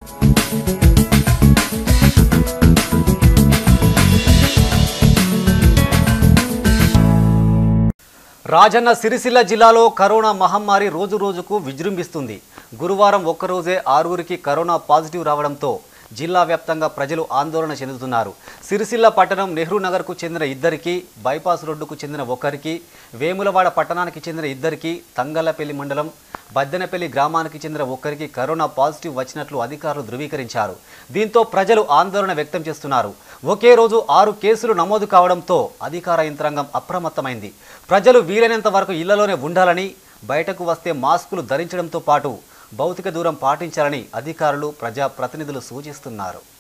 రాజన్న సిరిసిల్ల జిల్లాలో కరోనా మహమ్మారి రోజు రోజుకు విజృంభిస్తుంది గురువారం ఒక్కరోజే ఆరుగురికి కరోనా పాజిటివ్ రావడంతో జిల్లా వ్యాప్తంగా ప్రజలు ఆందోళన చెందుతున్నారు సిరిసిల్ల పట్టణం నెహ్రూ నగర్కు చెందిన ఇద్దరికి బైపాస్ రోడ్డుకు చెందిన ఒకరికి వేములవాడ పట్టణానికి చెందిన ఇద్దరికి తంగళ్లపల్లి మండలం బద్దెనపల్లి గ్రామానికి చెందిన ఒక్కరికి కరోనా పాజిటివ్ వచ్చినట్లు అధికారులు ధృవీకరించారు దీంతో ప్రజలు ఆందోళన వ్యక్తం చేస్తున్నారు ఒకే రోజు ఆరు కేసులు నమోదు కావడంతో అధికార యంత్రాంగం అప్రమత్తమైంది ప్రజలు వీలైనంత వరకు ఇళ్లలోనే ఉండాలని బయటకు వస్తే మాస్కులు ధరించడంతో పాటు భౌతిక దూరం పాటించాలని అధికారులు ప్రజాప్రతినిధులు సూచిస్తున్నారు